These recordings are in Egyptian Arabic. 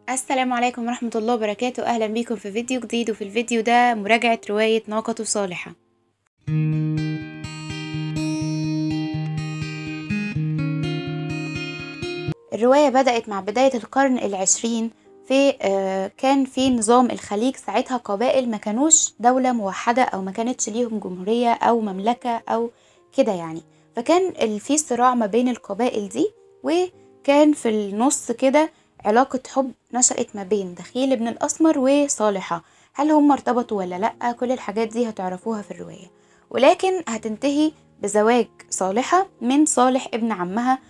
السلام عليكم ورحمة الله وبركاته أهلا بيكم في فيديو جديد وفي الفيديو ده مراجعة رواية ناقة صالحة الرواية بدأت مع بداية القرن العشرين في آه، كان في نظام الخليج ساعتها قبائل ما كانوش دولة موحدة أو ما كانتش ليهم جمهورية أو مملكة أو كده يعني فكان ال- في صراع ما بين القبائل دي وكان في النص كده علاقة حب نشأت ما بين دخيل ابن الأسمر وصالحة هل هم ارتبطوا ولا لأ كل الحاجات دي هتعرفوها في الرواية ولكن هتنتهي بزواج صالحة من صالح ابن عمها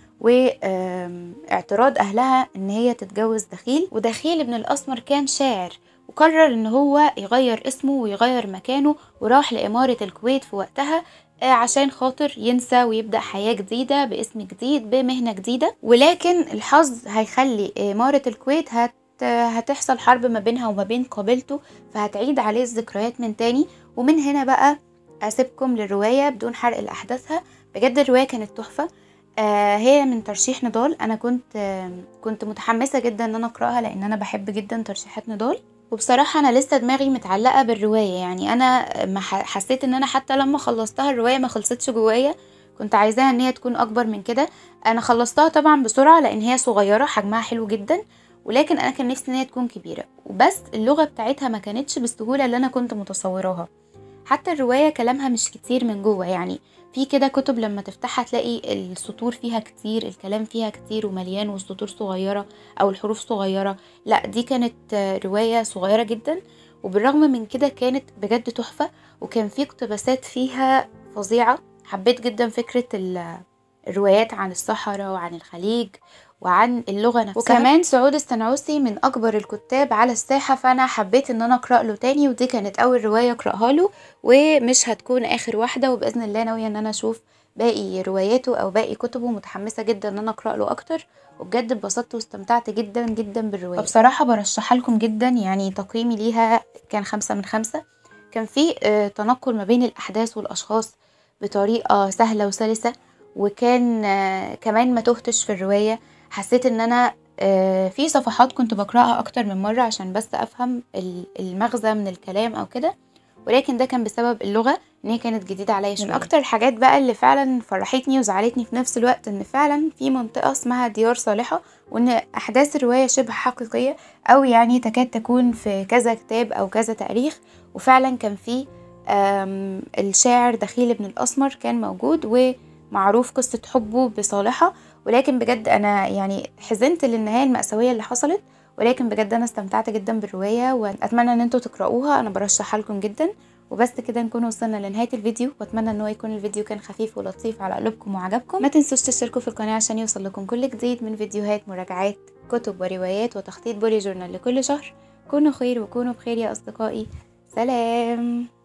واعتراض أهلها إن هي تتجوز دخيل ودخيل ابن الأسمر كان شاعر وقرر إن هو يغير اسمه ويغير مكانه وراح لإمارة الكويت في وقتها آه، عشان خاطر ينسى ويبدأ حياة جديدة باسم جديد بمهنة جديدة ولكن الحظ هيخلي إمارة الكويت هت هتحصل حرب ما بينها وما بين قبيلته فهتعيد عليه الذكريات من تاني ومن هنا بقى أسيبكم للرواية بدون حرق لأحداثها بجد الرواية كانت تحفة آه هي من ترشيح نضال انا كنت آه كنت متحمسه جدا ان انا اقراها لان انا بحب جدا ترشيحات نضال وبصراحه انا لسه دماغي متعلقه بالروايه يعني انا ما ح- حسيت ان انا حتى لما خلصتها الروايه ما خلصتش جوايا كنت عايزاها ان هي تكون اكبر من كده انا خلصتها طبعا بسرعه لان هي صغيره حجمها حلو جدا ولكن انا كان نفسي ان هي تكون كبيره وبس اللغه بتاعتها ما كانتش بالسهوله اللي انا كنت متصوراها حتى الروايه كلامها مش كتير من جوه يعني في كده كتب لما تفتحها تلاقي السطور فيها كتير الكلام فيها كتير ومليان والسطور صغيرة أو الحروف صغيرة لا دي كانت آه، رواية صغيرة جدا وبالرغم من كده كانت بجد تحفة وكان في اقتباسات فيها فظيعة حبيت جدا فكرة ال- الروايات عن الصحراء وعن الخليج وعن اللغة نفسها وكمان سعود السنعوسي من أكبر الكتاب على الساحة فأنا حبيت إن أنا أقرأ له تاني ودي كانت أول رواية أقرأها له ومش هتكون اخر واحده وباذن الله ناويه ان انا اشوف باقي رواياته او باقي كتبه متحمسه جدا ان انا اقرا له اكتر وبجد اتبسطت واستمتعت جدا جدا بالروايه وبصراحه برشحها لكم جدا يعني تقييمي ليها كان خمسة من خمسة كان في آه، تنقل ما بين الاحداث والاشخاص بطريقه سهله وسلسه وكان آه، كمان ما تهتش في الروايه حسيت ان انا آه، في صفحات كنت بقراها اكتر من مره عشان بس افهم ال- المغزى من الكلام او كده ولكن ده كان بسبب اللغة ان هي كانت جديدة عليا شوية من اكتر الحاجات بقى اللي فعلا فرحتني وزعلتني في نفس الوقت ان فعلا في منطقة اسمها ديار صالحة وان احداث الرواية شبه حقيقية او يعني تكاد تكون في كذا كتاب او كذا تاريخ وفعلا كان في آم، الشاعر دخيل بن الاسمر كان موجود ومعروف قصة حبه بصالحة ولكن بجد انا يعني حزنت للنهاية المأساوية اللي حصلت ولكن بجد انا استمتعت جدا بالروايه واتمنى ان انتوا تقراوها انا برشحها لكم جدا وبس كده نكون وصلنا لنهايه الفيديو واتمنى ان هو يكون الفيديو كان خفيف ولطيف على قلوبكم وعجبكم ما تنسوش تشتركوا في القناه عشان يوصل لكم كل جديد من فيديوهات مراجعات كتب وروايات وتخطيط بولي جورنال لكل شهر كونوا خير وكونوا بخير يا اصدقائي سلام